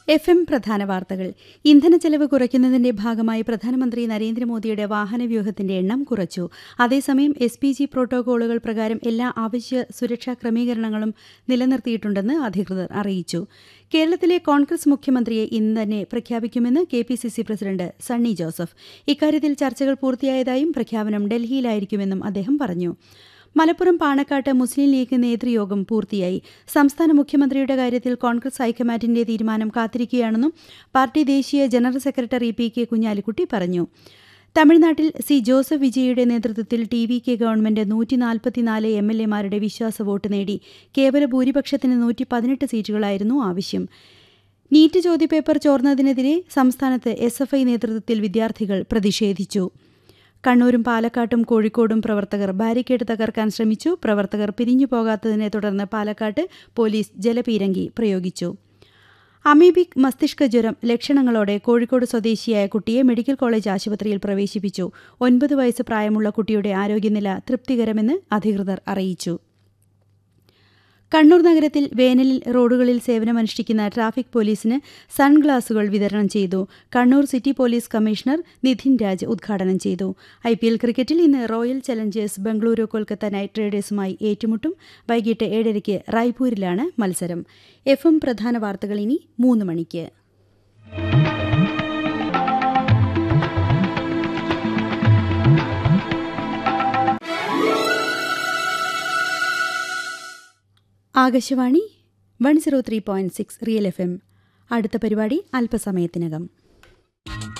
F M പ്രധാന വാർത്തകൾ ഇന്ധന ചെലവ് കുറയ്ക്കുന്നതിന്റെ ഭാഗമായി പ്രധാനമന്ത്രി നരേന്ദ്രമോദിയുടെ വാഹനവ്യൂഹത്തിന്റെ എണ്ണം കുറച്ചു അതേസമയം എസ് പി ജി പ്രോട്ടോകോളുകൾ പ്രകാരം എല്ലാ ആവശ്യ സുരക്ഷാ ക്രമീകരണങ്ങളും നിലനിർത്തിയിട്ടുണ്ടെന്ന് അധികൃതർ അറിയിച്ചു കേരളത്തിലെ കോൺഗ്രസ് മുഖ്യമന്ത്രിയെ ഇന്ന് തന്നെ പ്രഖ്യാപിക്കുമെന്ന് K P C C president Sunny Joseph ഇക്കാര്യത്തിൽ ചർച്ചകൾ പൂർത്തിയായതായും പ്രഖ്യാപനം ഡൽഹിയിലായിരിക്കുമെന്നും അദ്ദേഹം പറഞ്ഞു മലപ്പുറം പാണക്കാട്ട് മുസ്ലിം ലീഗ് നേതൃയോഗം പൂർത്തിയായി സംസ്ഥാന മുഖ്യമന്ത്രിയുടെ കാര്യത്തിൽ കോൺഗ്രസ് ഹൈക്കമാൻഡിന്റെ തീരുമാനം കാത്തിരിക്കുകയാണെന്നും പാർട്ടി ദേശീയ general secretary P K Kunhalikutty പറഞ്ഞു തമിഴ്നാട്ടിൽ സി ജോസഫ് വിജയുടെ നേതൃത്വത്തിൽ ടി വി കെ ഗവൺമെന്റ് നൂറ്റി നാൽപ്പത്തിനാല് എം എൽ എമാരുടെ വിശ്വാസ വോട്ട് നേടി കേവല ഭൂരിപക്ഷത്തിന് നൂറ്റി പതിനെട്ട് സീറ്റുകളായിരുന്നു ആവശ്യം നീറ്റ് ചോദ്യപേപ്പർ ചോർന്നതിനെതിരെ സംസ്ഥാനത്ത് എസ് എഫ് ഐ നേതൃത്വത്തിൽ വിദ്യാർത്ഥികൾ പ്രതിഷേധിച്ചു കണ്ണൂരും പാലക്കാട്ടും കോഴിക്കോടും പ്രവർത്തകർ ബാരിക്കേഡ് തകർക്കാൻ ശ്രമിച്ചു പ്രവർത്തകർ പിരിഞ്ഞു പോകാത്തതിനെ തുടർന്ന് പാലക്കാട്ട് പോലീസ് ജലപീരങ്കി പ്രയോഗിച്ചു അമീബിക് മസ്തിഷ്ക ജ്വരം ലക്ഷണങ്ങളോടെ കോഴിക്കോട് സ്വദേശിയായ കുട്ടിയെ മെഡിക്കൽ കോളേജ് ആശുപത്രിയിൽ പ്രവേശിപ്പിച്ചു ഒൻപത് വയസ്സ് പ്രായമുള്ള കുട്ടിയുടെ ആരോഗ്യനില തൃപ്തികരമെന്ന് അധികൃതർ അറിയിച്ചു കണ്ണൂർ നഗരത്തിൽ വേനലിൽ റോഡുകളിൽ സേവനമനുഷ്ഠിക്കുന്ന ട്രാഫിക് പോലീസിന് സൺഗ്ലാസുകൾ വിതരണം ചെയ്തു Kannur city police commissioner Nidhin Raj ഉദ്ഘാടനം ചെയ്തു ഐ പി എൽ ക്രിക്കറ്റിൽ ഇന്ന് Royal Challengers Bengaluru Kolkata Knight റൈഡേഴ്സുമായി ഏറ്റുമുട്ടും വൈകിട്ട് ഏഴരയ്ക്ക് റായ്പൂരിലാണ് മത്സരം എഫ് എം പ്രധാന വാർത്തകൾ ഇനി മൂന്ന് മണിക്ക് Akashvani one zero three point six real FM എം അടുത്ത പരിപാടി അല്പസമയത്തിനകം